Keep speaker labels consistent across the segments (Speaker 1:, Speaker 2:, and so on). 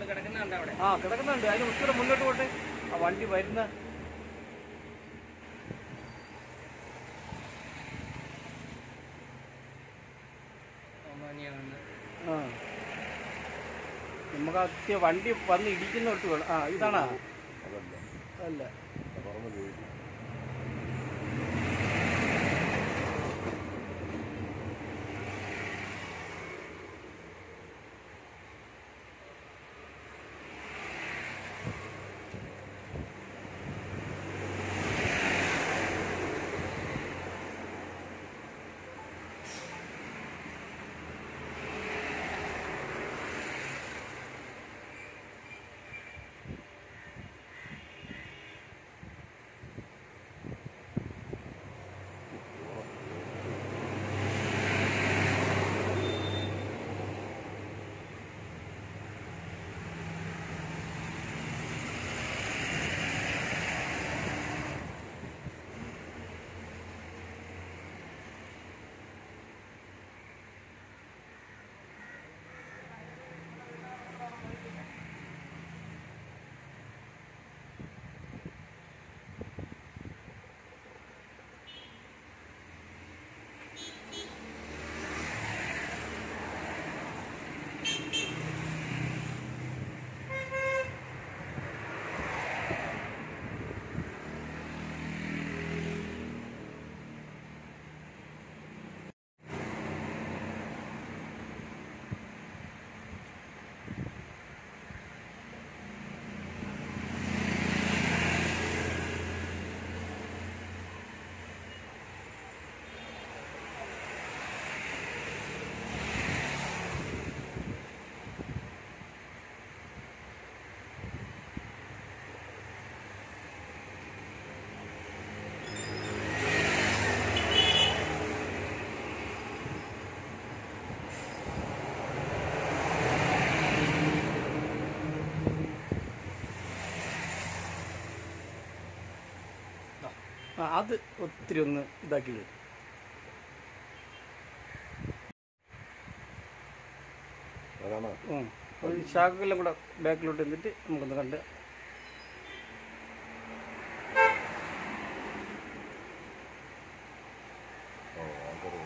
Speaker 1: കിടക്കുന്നുണ്ട് അവിടെ
Speaker 2: ആ കിടക്കുന്നുണ്ട് അതിന് ഉത്തര മുന്നോട്ട് പോട്ടെ ആ വണ്ടി വരുന്ന
Speaker 1: ഓമാനിയാണ്
Speaker 2: ആ നമുക്ക് അത്യ വണ്ടി വന്ന് ഇടിക്കുന്നോട്ട് വേണം ആ ഇതാണാ
Speaker 3: അതല്ല
Speaker 2: അല്ല
Speaker 3: പറന്ന് പോയി
Speaker 2: ആ അത് ഒത്തിരി ഒന്ന് ഇതാക്കിയത്
Speaker 3: അതാണ്
Speaker 2: ഉം. ഒരു ശാഖയെല്ലാം കൂടെ ബാക്കിലോട്ട് എന്നിട്ട് നമുക്കൊന്ന് കണ്ട്
Speaker 3: ഓ ആൾക്കാർ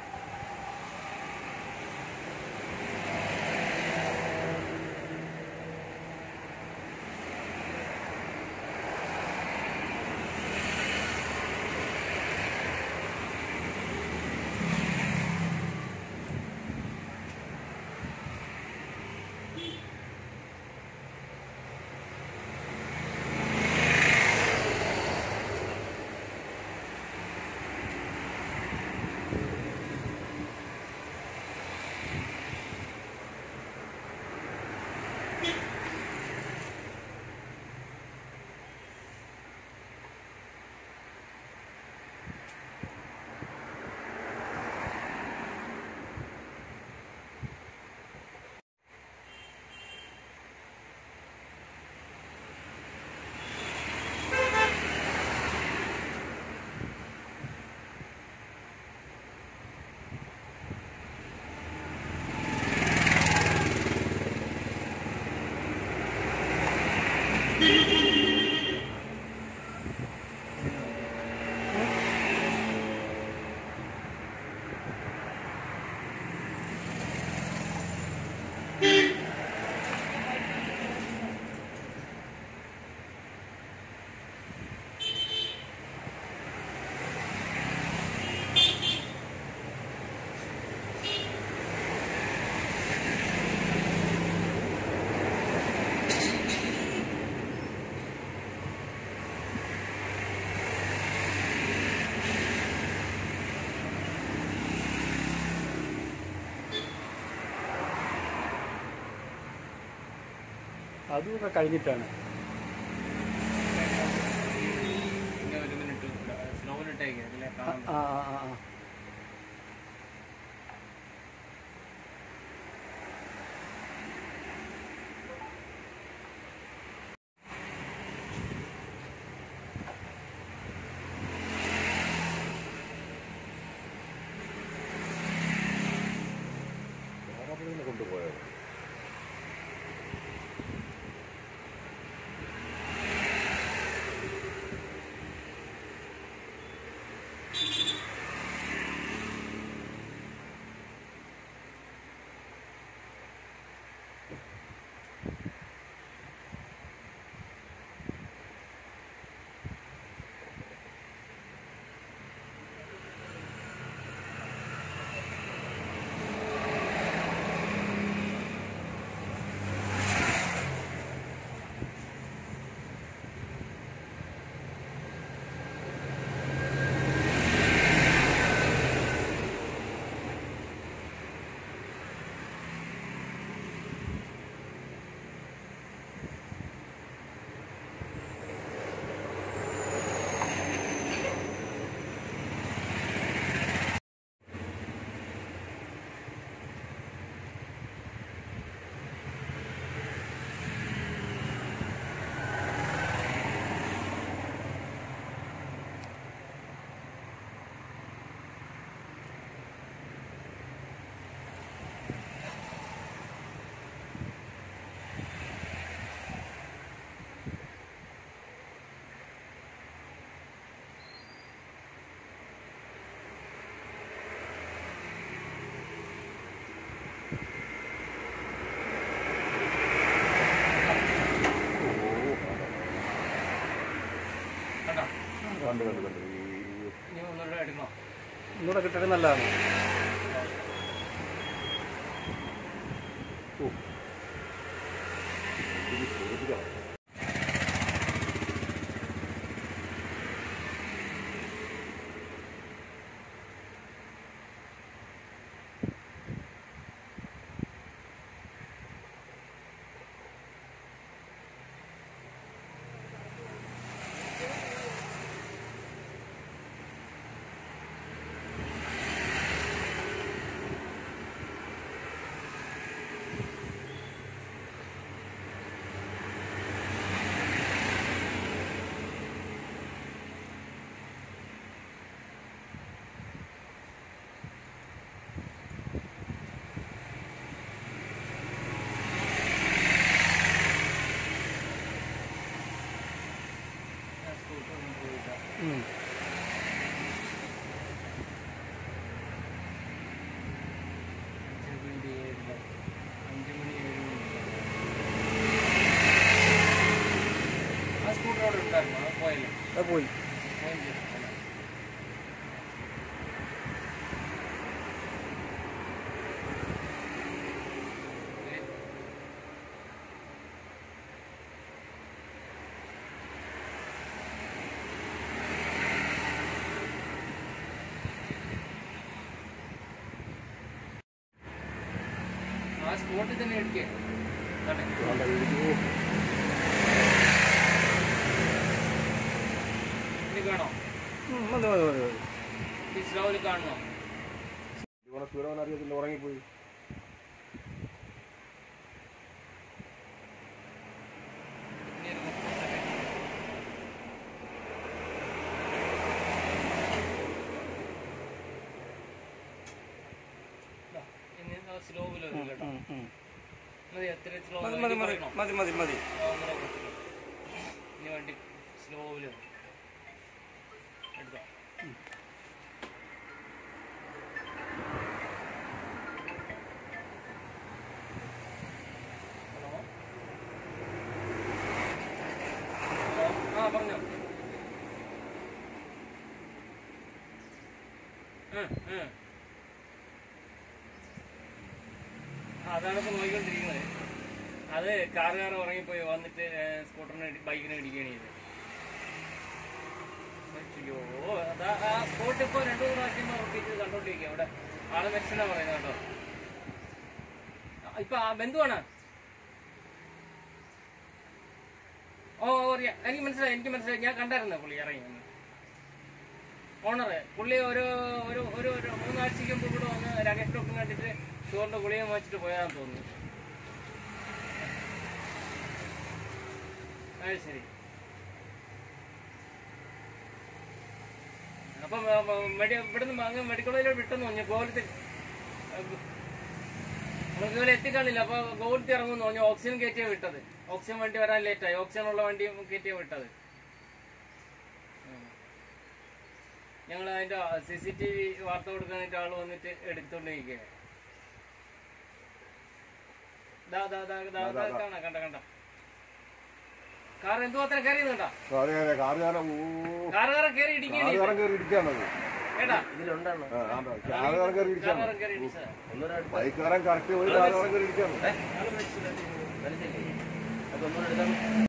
Speaker 2: അതുമൊക്കെ കഴിഞ്ഞിട്ടാണ്
Speaker 1: പിന്നെ ഒരു മിനിറ്റ് സ്ലോവിലിട്ടേക്ക് അതിലെ
Speaker 2: ആ
Speaker 1: കാണാൻ
Speaker 2: ആ ആ ആ
Speaker 3: കൊണ്ടുപോയത്
Speaker 2: ഒന്നുകൂടെ കിട്ടിയത് നല്ലതാണ്
Speaker 3: ഓ ഇത് ശ്രദ്ധിക്കണം
Speaker 1: സ്കൂട്ടർ ഒന്നും പോയില്ല
Speaker 2: ഉം.
Speaker 1: അഞ്ച് മണി ഏഴില്ല അഞ്ച് മണി ഏഴ് മണി ആ സ്കൂട്ടർ അവിടെ ഉണ്ടായിരുന്നു അത് പോയല്ലേ
Speaker 2: അത് പോയി
Speaker 1: പോയും ചെയ്തു അല്ലേ? ഏ? ആ സ്പോട്ടിൽ തന്നെ ഇടിക്കേ
Speaker 3: വേണ്ട ഇടിക്കൂ
Speaker 1: ഇനി കാണോ
Speaker 2: ഉം, മതി മതി മതി മതി
Speaker 1: ഈ സ്ലോവിൽ കാണണോ
Speaker 3: ഇവിടെ സ്പീഡവൻ അറിയത്തില്ല ഉറങ്ങിപ്പോയി
Speaker 1: ഇനി ഒരു മുപ്പത് സെക്കൻഡ് ഇനി സ്ലോവിൽ വരും കേട്ടോ
Speaker 2: ഉം, ഉം.
Speaker 1: മതി എത്ര സ്ലോ
Speaker 2: മതി മതി മതി മതി മതി മതി
Speaker 1: ഇനി വണ്ടി സ്ലോവിൽ എടുത്തോ ഹലോ ഹലോ ആ പറഞ്ഞോ ഉം, ഉം. ആ, അതാണ് ഇപ്പൊ നോക്കിക്കൊണ്ടിരിക്കുന്നത് അത് കാറുകാർ ഉറങ്ങിപ്പോയി വന്നിട്ട് സ്കൂട്ടറിന് ബൈക്കിന് ഇടിക്കുകയാണ് ചെയ്തത് അയ്യോ അതാ ആ സ്പോട്ട് ഇപ്പൊ രണ്ടു മൂന്ന് പ്രാവശ്യം ഉറപ്പിച്ച് കണ്ടോണ്ടിരിക്കുക അവിടെ ആള് മരിച്ചെന്നാ പറയുന്നത് കേട്ടോ ആ, ഇപ്പൊ ആ ബന്ധുവാണ് ഓ ഓ, അറിയാം എനിക്ക് മനസ്സിലായി എനിക്ക് മനസ്സിലായി ഞാൻ കണ്ടായിരുന്നു പുള്ളി ഇറങ്ങി വന്ന് ഓണറ് പുള്ളി ഒരു ഒരു ഒരു ഒരു മൂന്നാഴ്ചയ്ക്ക് മുമ്പ് ഇവിടെ വന്ന് രാകേഷ് ഡോക്ടർ കണ്ടിട്ട് ചോറിന്റെ ഗുളിക വാങ്ങിച്ചിട്ട് പോയാന്ന് തോന്നുന്നു അത് ശരി അപ്പം ആ, ആ, മെഡി ഇവിടുന്ന് അങ്ങ് മെഡിക്കൽ കോളേജിലോട്ട് വിട്ടെന്ന് പറഞ്ഞു ഗോകുലത്തിൽ നമുക്ക് ഇവരെ എത്തിക്കാണില്ല അപ്പൊ ഗോകുലത്തിൽ ഇറങ്ങുമെന്ന് പറഞ്ഞു ഓക്സിജൻ കയറ്റിയാ വിട്ടത് ഓക്സിജൻ വണ്ടി വരാൻ ലേറ്റായി ഓക്സിജൻ ഉള്ള വണ്ടി കയറ്റിയാ വിട്ടത് ഞങ്ങൾ അതിന്റെ സി സി ടി വി വാർത്ത കൊടുക്കാനായിട്ട് ആള് വന്നിട്ട് എടുത്തോണ്ടിരിക്കുകയാണ് ദാ ദാ ദാ ദാ ദാ കാണാ കണ്ട കണ്ട കാർ എന്തുമാത്രം കയറിയുന്നുണ്ടാ
Speaker 3: കാറുകാരെ കാറുകാരൻ ഓ
Speaker 1: കാറുകാരൻ കയറി ഇടിക്കണേ
Speaker 3: കാറുകാരൻ കയറി ഇടിക്കാണത്
Speaker 1: കേട്ടാ
Speaker 4: ഇതിലുണ്ടാണോ
Speaker 3: ആ, ആണ്ടോ. കാറുകാരൻ കയറി ഇടിക്കാണ്
Speaker 1: കാറുകാരൻ കയറി ഇടിച്ചതാ
Speaker 4: ഒന്നുകൂടെ
Speaker 3: ബൈക്കുകാരൻ കറക്റ്റ് പോയി കാറുകാരൻ കയറി ഇടിക്കാണ്
Speaker 4: മനസ്സിലായി അപ്പൊ ഒന്നുകൂടെ എടുക്കാം